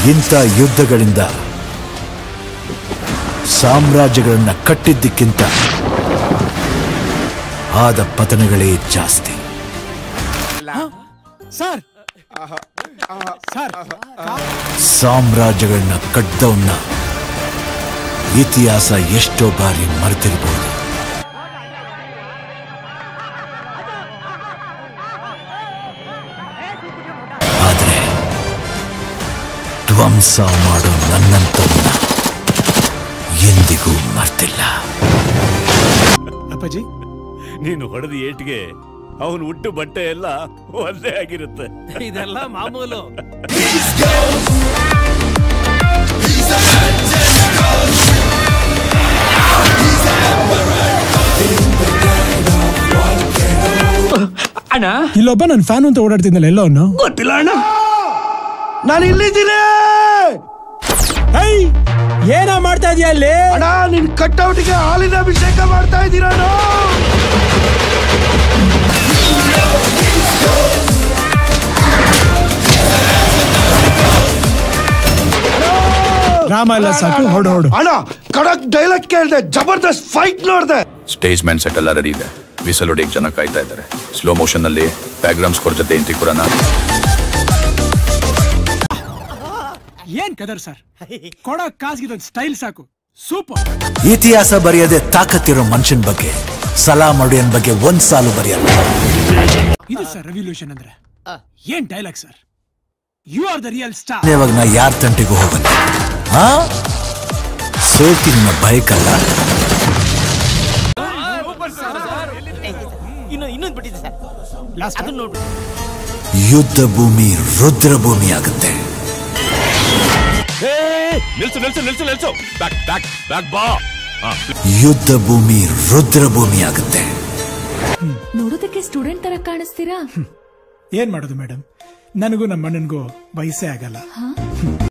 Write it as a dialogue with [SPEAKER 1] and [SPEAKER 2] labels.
[SPEAKER 1] ಇಂಥ ಯುದ್ಧಗಳಿಂದ ಸಾಮ್ರಾಜ್ಯಗಳನ್ನ ಕಟ್ಟಿದ್ದಕ್ಕಿಂತ ಆದ ಪತನಗಳೇ ಜಾಸ್ತಿ
[SPEAKER 2] ಸರ್ ಸರ್
[SPEAKER 1] ಸಾಮ್ರಾಜ್ಯಗಳನ್ನ ಕಟ್ಟದವನ್ನ ಇತಿಹಾಸ ಎಷ್ಟೋ ಬಾರಿ ಮರೆತಿರಬಹುದು ಆದರೆ ಧ್ವಂಸ ಮಾಡೋ ನನ್ನಂತವನ್ನ ಎಂದಿಗೂ ಮರ್ತಿಲ್ಲ
[SPEAKER 2] ಅಪ್ಪಾಜಿ
[SPEAKER 3] ನೀನು ಹೊಡೆದ ಏಟ್ಗೆ ಅವನು ಹುಟ್ಟು ಬಟ್ಟೆ ಎಲ್ಲ ಒಂದೇ ಆಗಿರುತ್ತೆ
[SPEAKER 4] ಇದೆಲ್ಲ ಮಾಮೂಲು
[SPEAKER 5] ಅಣ್ಣ
[SPEAKER 2] ಇಲ್ಲೊಬ್ಬ ನನ್ನ ಫ್ಯಾನ್ ಅಂತ ಓಡಾಡ್ತಿದ್ದಲ್ಲ ಎಲ್ಲೋ ಅವನು
[SPEAKER 5] ಗೊತ್ತಿಲ್ಲ ಅಣ್ಣ
[SPEAKER 6] ನಾನು ಇಲ್ಲಿದ್ದೀನಿ
[SPEAKER 2] ಹೇಯ್ ಏನ ಮಾಡ್ತಾ ಇದೀಯ ಅಲ್ಲಿ
[SPEAKER 6] ಅಣ್ಣ ನಿನ್ ಕಟ್ಔಟ್ಗೆ ಹಾಲಿನ ಅಭಿಷೇಕ ಮಾಡ್ತಾ ಇದ್ದೀರಾ
[SPEAKER 2] ರಾಮ ಎಲ್ಲ ಸಾಕು ಹೊಡು ಹೊಡು
[SPEAKER 6] ಅಣ್ಣ ಕಡಕ್ ಡೈಲಾಗ್ ಕೇಳ್ದೆ ಜಬರ್ದಸ್ತ್ ಫೈಟ್ ನೋಡ್ದೆ
[SPEAKER 7] ಸ್ಟೇಜ್ ಮ್ಯಾನ್ ಸೆಟ್ ಎಲ್ಲ ರೆಡಿ ಇದೆ ವಿಸಲ್ ಹೊಡಿಯಕ್ ಜನ ಕಾಯ್ತಾ ಇದ್ದಾರೆ ಸ್ಲೋ ಮೋಷನ್ ನಲ್ಲಿ ಬ್ಯಾಕ್ಗ್ರೌಂಡ್ ಸ್ಕೋರ್ ಜೊತೆ ಇಂತಿ ಕುರಾನ
[SPEAKER 2] ಏನ್ ಕದರ್ ಸರ್ ಕೊಡೋ ಕಾಸ್ಗಿದೊಂದು ಸ್ಟೈಲ್ ಸಾಕು ಸೂಪರ್
[SPEAKER 1] ಇತಿಹಾಸ ಬರೆಯದೆ ತಾಕತ್ತಿರೋ ಮನುಷ್ಯನ ಬಗ್ಗೆ ಸಲಾ ಮಾಡುವನ್ ಬಗ್ಗೆ ಒಂದ್ ಸಾಲು ಬರೆಯಲ್ಲ
[SPEAKER 2] ಇದು ಸರ್ ರೆವಲ್ಯೂಷನ್ ಅಂದ್ರೆ ಏನ್ dialogue sir you are the real star
[SPEAKER 1] ಇವಾಗ ನಾ ಯಾರ ತಂಟೆಗೂ ಹೋಗಲ್ಲ ಹಾ ಸೋತಿ ನಿಮ್ಮ ಬಯಕಲ್ಲ
[SPEAKER 4] ಇನ್ನು ಇನ್ನೊಂದು ಬಿಟ್ಟಿದೆ ಸರ್
[SPEAKER 2] ಲಾಸ್ಟ್
[SPEAKER 4] ಅದನ್ನ ನೋಡ್ರಿ
[SPEAKER 1] ಯುದ್ಧ ಭೂಮಿ ರುದ್ರ ಭೂಮಿ ಆಗುತ್ತೆ
[SPEAKER 3] ನಿಲ್ಸು ನಿಲ್ಸು ನಿಲ್ಸು ನಿಲ್ಸು ಬ್ಯಾಕ್ ಬ್ಯಾಕ್ ಬ್ಯಾಕ್ ಬಾ ಹಾ,
[SPEAKER 1] ಯುದ್ಧ ಭೂಮಿ ರುದ್ರ ಭೂಮಿ ಆಗುತ್ತೆ
[SPEAKER 8] ನೋಡೋದಕ್ಕೆ ಸ್ಟೂಡೆಂಟ್ ತರ ಕಾಣಿಸ್ತೀರಾ
[SPEAKER 2] ಏನ್ ಮಾಡೋದು ಮೇಡಮ್ ನನಗೂ ನಮ್ಮ ಅಣ್ಣನಿಗೂ ವಯಸ್ಸೇ ಆಗಲ್ಲ